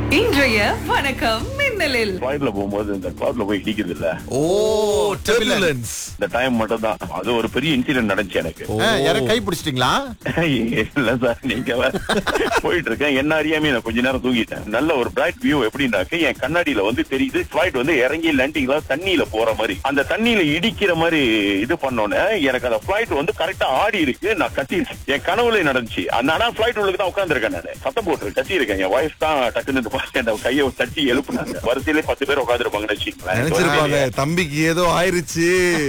இன்றைய வணக்கம் மின்னலில் ஃபிளைட்ல போகும்போது இந்த கிளவுட்ல போய் இடிக்குது இல்ல ஓ டர்புலன்ஸ் இந்த டைம் மட்டும் தான் அது ஒரு பெரிய இன்சிடென்ட் நடந்துச்சு எனக்கு யார கை பிடிச்சிட்டீங்களா இல்ல சார் நீங்க வேற. போயிட்டு இருக்கேன் என்ன அறியாம நான் கொஞ்ச நேரம் தூங்கிட்டேன் நல்ல ஒரு பிரைட் வியூ எப்படின்னாக்க என் கண்ணாடியில வந்து தெரியுது ஃபிளைட் வந்து இறங்கி லேண்டிங்ல தண்ணியில போற மாதிரி அந்த தண்ணியில இடிக்கிற மாதிரி இது பண்ணோன்னே எனக்கு அந்த ஃபிளைட் வந்து கரெக்டா ஆடி இருக்கு நான் கத்தி என் கனவுல நடந்துச்சு அந்த ஆனா ஃபிளைட் உள்ளுக்கு தான் உட்காந்துருக்கேன் நான் சத்தம் போட்டு கத்தி இருக்கேன் என் வைஃப் தான் டக்குன்னு இந்த பாத்து என் கையை தட்டி எழுப்புனாங்க வரிசையிலே பத்து பேர் உட்காந்துருப்பாங்கன்னு நினைச்சிருப்பாங்க வச்சுக்கோங்களேன் தம்பிக்கு ஏதோ ஆயிருச்சு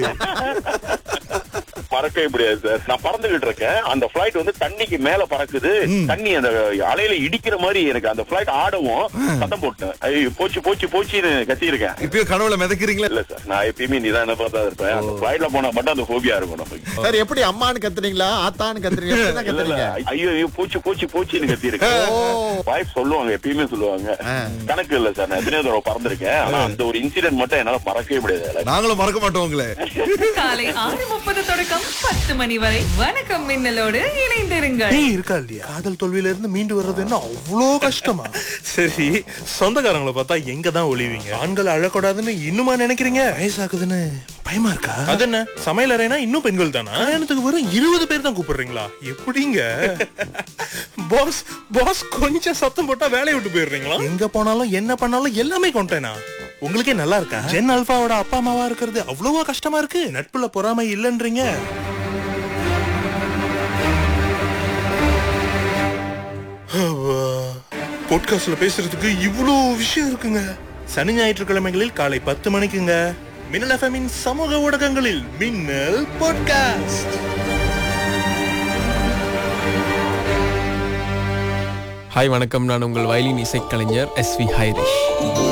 பறக்கவே முடியாது சார் நான் பறந்துகிட்டு இருக்கேன் அந்த பிளைட் வந்து தண்ணிக்கு மேல பறக்குது தண்ணி அந்த அலையில இடிக்கிற மாதிரி எனக்கு அந்த பிளைட் ஆடவும் சத்தம் போட்டேன் ஐயோ போச்சு போச்சு போச்சுன்னு கத்தி இருக்கேன் இப்பயும் கனவுல மிதக்கிறீங்களா இல்ல சார் நான் எப்பயுமே நிதான பார்த்தா இருப்பேன் அந்த பிளைட்ல போனா மட்டும் அந்த ஹோபியா இருக்கும் நமக்கு சார் எப்படி அம்மான்னு கத்துறீங்களா ஆத்தான்னு கத்துறீங்க எப்படிதான் இல்ல இல்ல கத்துறீங்க ஐயோ ஐயோ போச்சு போச்சு போச்சுன்னு கத்தி இருக்கேன் வாய்ஸ் சொல்லுவாங்க எப்பயுமே சொல்லுவாங்க கணக்கு இல்ல சார் நான் எத்தனையோ தடவை பறந்திருக்கேன் ஆனா அந்த ஒரு இன்சிடென்ட் மட்டும் என்னால மறக்கவே முடியாது நாங்களும் மறக்க மாட்டோம் உங்களை காலை ஆறு முப்பது தொடக்கம் பத்து மணி வரை வணக்கம் மின்னலோடு இணைந்திருங்கள் நீ இருக்கா இல்லையா காதல் தோல்வியில இருந்து மீண்டு வர்றது என்ன அவ்வளோ கஷ்டமா சரி சொந்தக்காரங்களை பார்த்தா எங்க தான் ஒளிவீங்க ஆண்கள் அழக்கூடாதுன்னு இன்னுமா நினைக்கிறீங்க வயசாகுதுன்னு பயமா இருக்கா அது என்ன சமையல் அறைனா இன்னும் பெண்கள் தானா கல்யாணத்துக்கு வெறும் இருபது பேர் தான் கூப்பிடுறீங்களா எப்படிங்க பாஸ் பாஸ் கொஞ்சம் சத்தம் போட்டா வேலையை விட்டு போயிடுறீங்களா எங்க போனாலும் என்ன பண்ணாலும் எல்லாமே கொண்டேனா உங்களுக்கே நல்லா இருக்கா ஜென் அல்பாவோட அப்பா அம்மாவா இருக்கிறது அவ்வளவா கஷ்டமா இருக்கு நட்புல பொறாமை இல்லைன்றீங்க பாட்காஸ்ட்ல பேசுறதுக்கு இவ்வளோ விஷயம் இருக்குங்க சனி ஞாயிற்றுக்கிழமைகளில் காலை பத்து மணிக்குங்க மின்னல் எஃப்எம்மின் சமூக ஊடகங்களில் மின்னல் பாட்காஸ்ட் ஹாய் வணக்கம் நான் உங்கள் வயலின் இசைக்கலைஞர் எஸ் வி ஹைரிஷ்